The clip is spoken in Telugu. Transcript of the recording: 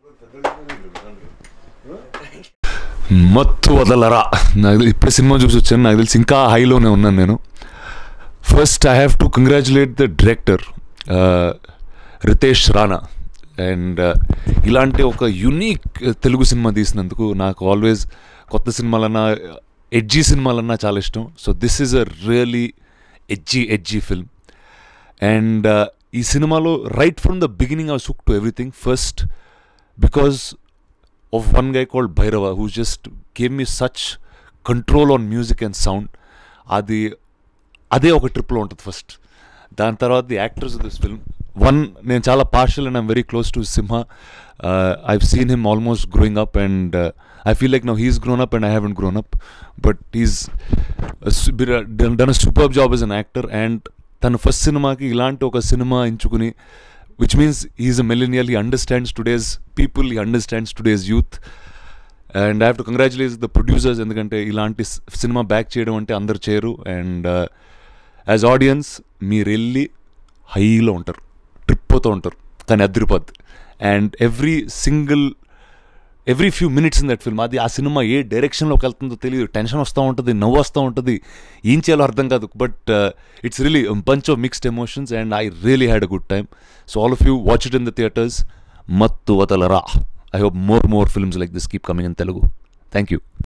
మత్తు వదలరా నాకు ఇప్పుడు సినిమా చూసి వచ్చాను నాకు తెలిసి ఇంకా హైలోనే ఉన్నాను నేను first I have to congratulate the director Ritesh Rana and ఇలాంటి ఒక యునీక్ తెలుగు సినిమా తీసినందుకు నాకు ఆల్వేస్ కొత్త సినిమాలన్నా ఎడ్జీ సినిమాలన్నా చాలా ఇష్టం so this is a really edgy edgy film and ఈ సినిమాలో right from the beginning I suck to everything first because of one guy called Bhairava who just gave me such control on music and sound. అది అదే ఒక ట్రిప్లో ఉంటుంది ఫస్ట్ దాని తర్వాత the actors of this film one నేను చాలా partial and I'm very close to Simha I've seen him almost growing up and I feel like now he's grown up and I haven't grown up but is done a super job as an actor and తన ఫస్ట్ సినిమాకి ఇలాంటి ఒక సినిమా ఎంచుకుని which means he's a millennial he understands today's people he understands today's youth and i have to congratulate the producers ఎందుకంటే ఇలాంటి సినిమా బ్యాక్ చేయడం అంటే అందరు చేయరు అండ్ యాజ్ ఆడియన్స్ మీరు వెళ్ళి హైలో ఉంటారు ట్రిప్ అవుతూ ఉంటారు కానీ అదిరిపోద్ది and every single every few minutes in that film అది ఆ సినిమా ఏ డైరెక్షన్లోకి వెళ్తుందో తెలియదు టెన్షన్ వస్తూ ఉంటుంది నవ్వు వస్తూ ఉంటుంది ఏం చేయాలో అర్థం కాదు but it's really bunch of mixed emotions and I really had a good time so all of you watch it in the theatres Mathu Vadalara I hope more more films like this keep coming in Telugu thank you